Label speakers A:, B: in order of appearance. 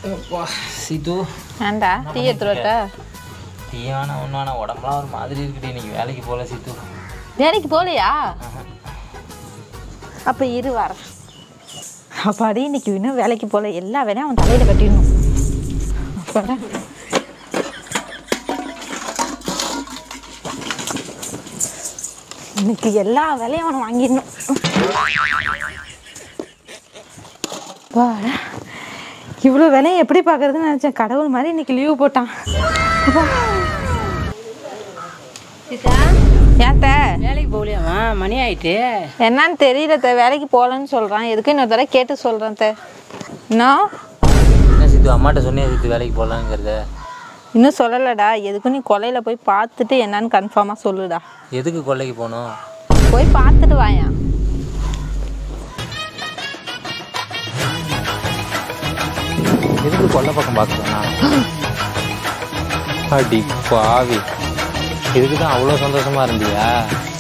A: அப்பா சித்து
B: ஏன்டா டீ எடுத்துருவட்ட
A: தீயான ஒன்றான உடம்புலாம் ஒரு மாதிரி இருக்குடி இன்னைக்கு வேலைக்கு போகல சித்து
B: வேலைக்கு போகலையா அப்போ இரு வர அப்பாடி இன்னைக்கு இன்னும் வேலைக்கு போகல எல்லா வேலையும் அவன் தலையில் கட்டிடணும் அப்பாடா இன்னைக்கு எல்லா வேலையும் அவனை வாங்கிடணும் வாடா இவ்வளோ வேலையை எப்படி பார்க்கறதுன்னு நினச்சேன் கடவுள் மாதிரி இன்னைக்கு லீவு போட்டான் அப்பா. ஏன்ட்ட
C: வேலைக்கு போகலையாமா மணி ஆயிட்டு
B: என்னன்னு தெரியல தே வேலைக்கு போகலன்னு சொல்கிறான் எதுக்கு இன்னொரு தடவை கேட்டு சொல்கிறேன் தே இன்னும்
A: என்ன சித்து அம்மாட்ட சொன்னியா சித்து வேலைக்கு போகலாங்கிறத
B: இன்னும் சொல்லலடா எதுக்கும் நீ கொலையில் போய் பார்த்துட்டு என்னன்னு கன்ஃபார்மாக சொல்லுடா
A: எதுக்கு கொல்லைக்கு போகணும்
B: போய் பார்த்துட்டு வாயா
A: எதுக்கு கொல்லை பக்கம் பார்க்கணும்னா அடி பாவி இதுக்கு தான் அவ்வளோ சந்தோஷமா இருந்தியா